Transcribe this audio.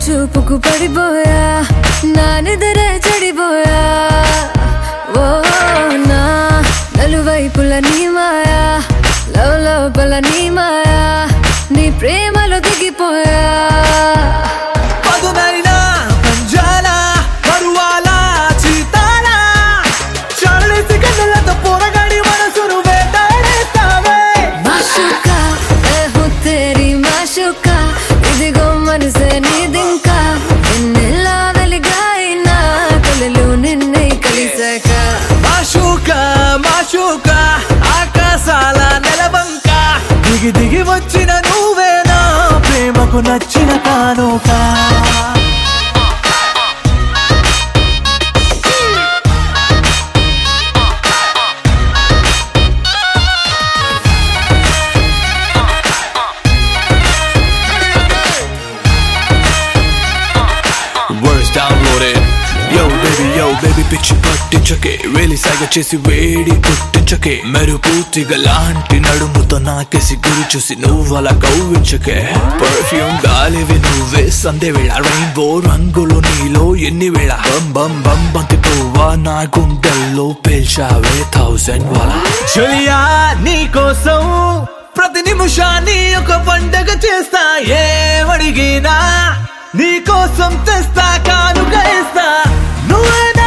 చూపుకు పడిపోయా నా నిద్ర చెడిపోయా ఓ నా నలువైపుల నీ మాయా లవ్ లోపల నీ మాయా నీ ప్రేమలో దిగిపోయా పదునైన పంజాల పరువాల చీతాల చాలేసి కన్నులతో పోరగాడి మనసును వేటాడేస్తావే మాషుకా ఏ హూ తేరీ మాషుకా ఇదిగో మనసే నీదింకా ఎన్నెల్లా వెలిగాయినా కలలు నిన్నే కలిసాక మాషూక మాషూక ఆకాశాల నెలవంక దిగి దిగి వచ్చిన నువ్వేనా ప్రేమకు నచ్చిన కానుక Words downloaded Yo baby yo baby పిచ్చి పట్టించకే వేలి సాగ చేసి వేడి పుట్టించకే మెరుపు లాంటి నడుముతో నాకేసి గురి చూసి నువ్వు అలా కవ్వించకే పర్ఫ్యూమ్ గాలివి నువ్వే సందే వేళ రెయిన్బో రంగులు నీలో ఎన్ని వేళ బం బం బం బంతి పువ్వా నా గుండెల్లో పేల్చావే థౌసండ్ వాలా చెలియా నీ కోసం ప్రతి నిమిషాన్ని ఒక పండగ చేస్తా ఏమడిగినా నీ కోసం తెస్తా కానుక ఇస్తా నువ్వే నా